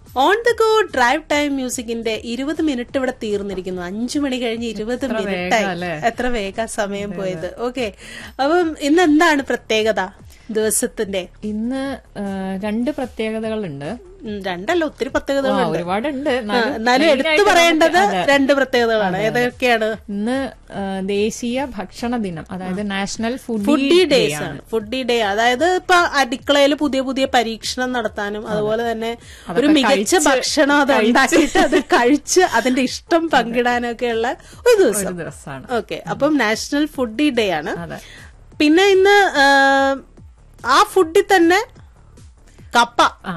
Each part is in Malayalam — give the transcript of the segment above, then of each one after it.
On the go drive time മ്യൂസിക്കിന്റെ ഇരുപത് മിനിറ്റ് ഇവിടെ തീർന്നിരിക്കുന്നു അഞ്ചു മണി കഴിഞ്ഞ് ഇരുപത് മിനിറ്റ് ആയി അല്ലേ? എത്ര വേഗ സമയം പോയത് ഓക്കെ അപ്പം ഇന്ന് എന്താണ് പ്രത്യേകത ദിവസത്തിന്റെ ഇന്ന് ആ, രണ്ട് പ്രത്യേകതകളുണ്ട് ഉം, രണ്ടല്ല ഒത്തിരി ആ, പ്രത്യേകതകളുണ്ട് ഒരുപാടുണ്ട് ആ, എന്നാലും എന്നാലും main എടുത്തു ആയിട്ട് പറയേണ്ടത് നമുക്ക് അതെ. രണ്ട് പ്രത്യേകതകളാണ് ഏതൊക്കെയാണ് ഇന്ന് ആ, ദേശീയ ഭക്ഷണ ദിനം അതായത് നാഷണൽ ഫുഡി ഫുഡി ഡേയ്സ് ആണ് ഫുഡി ഡേ അതായത് ഇപ്പൊ അടുക്കളയിൽ പുതിയ പുതിയ പരീക്ഷണം നടത്താനും അതുപോലെ തന്നെ ഒരു മികച്ച ഭക്ഷണം അത് ഉണ്ടാക്കിയിട്ട് അത് കഴിച്ച് അതിന്റെ ഇഷ്ടം പങ്കിടാനൊക്കെയുള്ള ഒരു ദിവസം ഒരു ദിവസമാണ് ഓക്കെ അപ്പം നാഷണൽ ഫുഡി ഡേ ആണ് അതെ പിന്നെ ഇന്ന് ആ, ആ ഫുഡിൽ തന്നെ കപ്പ ആ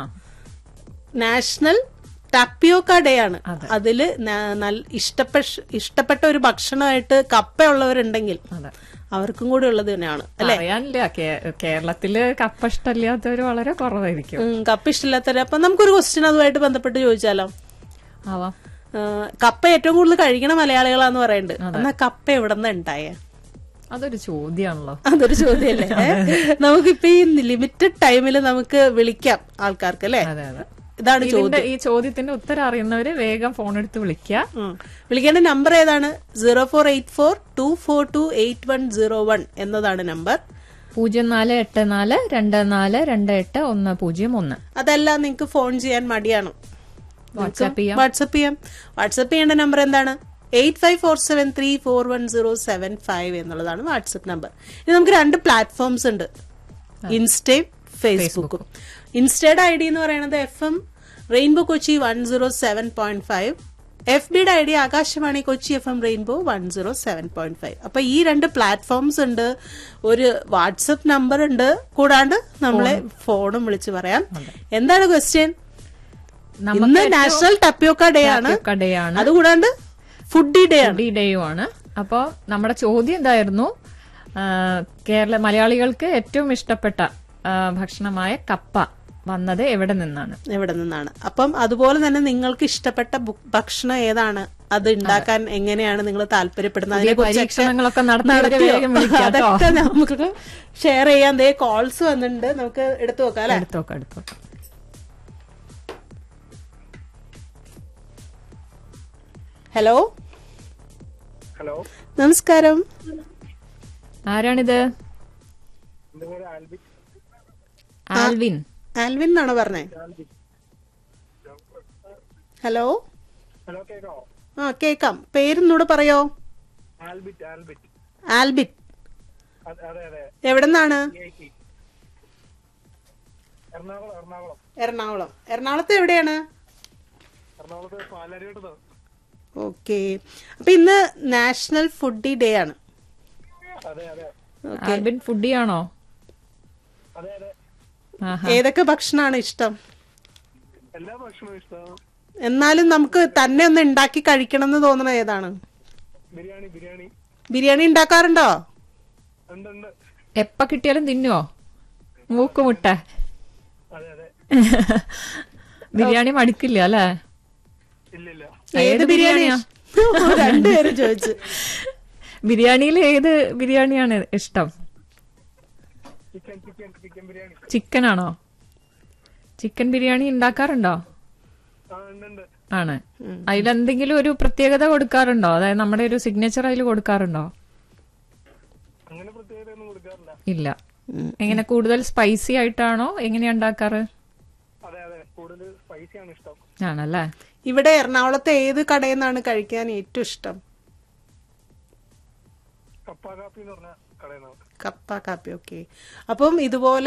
നാഷണൽ ടപ്പിയോക്ക ഡേ ആണ് അതില് ന- നല്ല ഇഷ്ടപ്പെട്ട ഇഷ്ടപ്പെട്ട ഒരു ഭക്ഷണമായിട്ട് കപ്പ ഉള്ളവരുണ്ടെങ്കിൽ അതെ അവർക്കും കൂടി ഉള്ളത് തന്നെയാണ് അറിയാനില്ല കേ- കേരളത്തില് കപ്പ ഇഷ്ടമില്ലാത്തവര് വളരെ കുറവായിരിക്കും ഉം, കപ്പ ഇഷ്ടമില്ലാത്തവര് അപ്പൊ നമുക്കൊരു ക്വസ്റ്റ്യൻ അതുമായിട്ട് ബന്ധപ്പെട്ട് ചോദിച്ചാലോ ആവാം ആ, കപ്പ ഏറ്റവും കൂടുതൽ കഴിക്കണ മലയാളികളാന്ന് പറയുന്നുണ്ട് എന്നാ കപ്പ എവിടെ നിന്ന് ഉണ്ടായേ അതൊരു ചോദ്യമാണല്ലോ അതൊരു ചോദ്യമല്ലേ നമുക്കിപ്പോ ഈ ലിമിറ്റഡ് ടൈമിൽ നമുക്ക് വിളിക്കാം ആൾക്കാർക്ക് അല്ലെ അതെ അതെ ഇതാണ് ചോദ്യം ഇതിന്റെ ഈ ചോദ്യത്തിന്റെ ഉത്തരം അറിയുന്നവര് വേഗം ഫോൺ എടുത്ത് വിളിക്കുക ഉം. വിളിക്കേണ്ട നമ്പർ ഏതാണ് zero four eight four two four two eight one zero one എന്നതാണ് നമ്പർ പൂജ്യം നാല് എട്ട് നാല് രണ്ട് നാല് രണ്ട് എട്ട് ഒന്ന് പൂജ്യം ഒന്ന് അതല്ല നിങ്ങൾക്ക് ഫോൺ ചെയ്യാൻ മടിയാണ് വാട്സാപ്പ് ചെയ്യാം വാട്സപ്പ് ചെയ്യാം വാട്സപ്പ് ചെയ്യേണ്ട നമ്പർ എന്താണ് eight five four seven three four one zero seven five എന്നുള്ളതാണ് വാട്സപ്പ് നമ്പർ ഇനി നമുക്ക് രണ്ട് പ്ലാറ്റ്ഫോംസ് ഉണ്ട് ഇൻസ്റ്റയും ഫേസ്ബുക്കും ഇൻസ്റ്റയുടെ ഐ ഡി എന്ന് പറയുന്നത് F M rainbow Kochi one zero seven point five F ബിയുടെ I D Akashvani Kochi F M rainbow one zero seven point five അപ്പൊ ഈ രണ്ട് പ്ലാറ്റ്ഫോംസ് ഉണ്ട് ഒരു വാട്സപ്പ് നമ്പർ ഉണ്ട് കൂടാണ്ട് നമ്മളെ ഫോണും വിളിച്ച് പറയാം എന്താണ് ക്വസ്റ്റ്യൻ ഇന്ന് നാഷണൽ ടപ്പിയോക്ക ഡേ ആണ് കടയാണ് അതുകൂടാണ്ട് ഫുഡി ഡേ ആണ് ഡി ഡേയും ആണ് അപ്പോ നമ്മുടെ ചോദ്യം എന്തായിരുന്നു ആ, കേരള മലയാളികൾക്ക് ഏറ്റവും ഇഷ്ടപ്പെട്ട ആ, ഭക്ഷണമായ കപ്പ വന്നത് എവിടെ നിന്നാണ് എവിടെ നിന്നാണ് അപ്പം അതുപോലെ തന്നെ നിങ്ങൾക്ക് ഇഷ്ടപ്പെട്ട ബു- ഭക്ഷണം ഏതാണ് അത് ഉണ്ടാക്കാൻ എങ്ങനെയാണ് നിങ്ങൾ താല്പര്യപ്പെടുന്നത് പുതിയ അതിനെക്കുറിച്ചൊക്കെ പരീക്ഷണങ്ങളൊക്കെ നടത്തിയവരെ നടത്തിയോ? വേഗം വിളിക്കാം കേട്ടോ. അതൊക്കെ നമുക്ക് ഷെയർ ചെയ്യാൻ ദേ കോൾസ് വന്നിട്ടുണ്ട് നമുക്ക് എടുത്തു നോക്കാം അല്ലെ എടുത്തോക്കാം എടുത്തോക്കാം ഹലോ ഹലോ നമസ്കാരം ആരാണിത് എന്റെ പേര് ആൽബി ആൽവിൻ ആൽവിൻ എന്നാണോ പറഞ്ഞേ ഹലോ ഹലോ കേക്കാവോ ആ കേക്കാം പേരൊന്നൂടെ പറയോ ആൽബിറ്റ് ആൽബിറ്റ് ആൽബിറ്റ് അതെ അതെ അതെ എവിടെ നിന്നാണ് ഐ എറണാകുളം എറണാകുളം എറണാകുളം എറണാകുളത്ത് എവിടെയാണ് എറണാകുളത്ത് പാലാരിയോട്ട് ഓക്കെ അപ്പൊ ഇന്ന് നാഷണൽ ഫുഡി ഡേ ആണ് അതെ അതെ ആൽവിൻ ഫുഡിയാണോ അതെ അതെ ആഹാ ഏതൊക്കെ ഭക്ഷണമാണ് ഇഷ്ടം എല്ലാ ഭക്ഷണവും ഇഷ്ടമാണ് എന്നാലും നമുക്ക് തന്നെ ഒന്ന് ഉണ്ടാക്കി കഴിക്കണം എന്ന് തോന്നുന്നത് ഏതാണ് ബിരിയാണി ബിരിയാണി ബിരിയാണി ഉണ്ടാക്കാറുണ്ടോ ഉണ്ട് ഉണ്ട് എപ്പ കിട്ടിയാലും തിന്നുവോ മൂക്കുമുട്ട അതെ അതെ ബിരിയാണി മടുക്കില്ല അല്ലേ ഇല്ല ഇല്ല ഏത് ബിരിയാണിയാ രണ്ടുപേരും ചോദിച്ചു ബിരിയാണിയിൽ ഏത് ബിരിയാണിയാണ് ഇഷ്ടം chicken chicken chicken biryani chicken ആണോ ചിക്കൻ ബിരിയാണി ഉണ്ടാക്കാറുണ്ടോ ആ ഉണ്ട് ഉണ്ട് ആണ് അതിലെന്തെങ്കിലും ഒരു പ്രത്യേകത കൊടുക്കാറുണ്ടോ അതായത് നമ്മുടെ ഒരു സിഗ്നേച്ചർ അതിൽ കൊടുക്കാറുണ്ടോ അങ്ങനെ പ്രത്യേകത ഒന്നും കൊടുക്കാറില്ല ഇല്ല എങ്ങനെ കൂടുതൽ സ്പൈസി ആയിട്ടാണോ എങ്ങനെയാ ഉണ്ടാക്കാറ് അതെ അതെ കൂടുതൽ സ്പൈസിയാണ് ഇഷ്ടം ആണല്ലേ ഇവിടെ എറണാകുളത്തെ ഏത് കടയിൽ നിന്നാണ് കഴിക്കാൻ ഏറ്റവും ഇഷ്ടം കപ്പ കാപ്പി എന്ന് പറഞ്ഞ കടയിൽ നിന്നാണ് കപ്പ കാപ്പി ഓക്കെ അപ്പം ഇതുപോലെ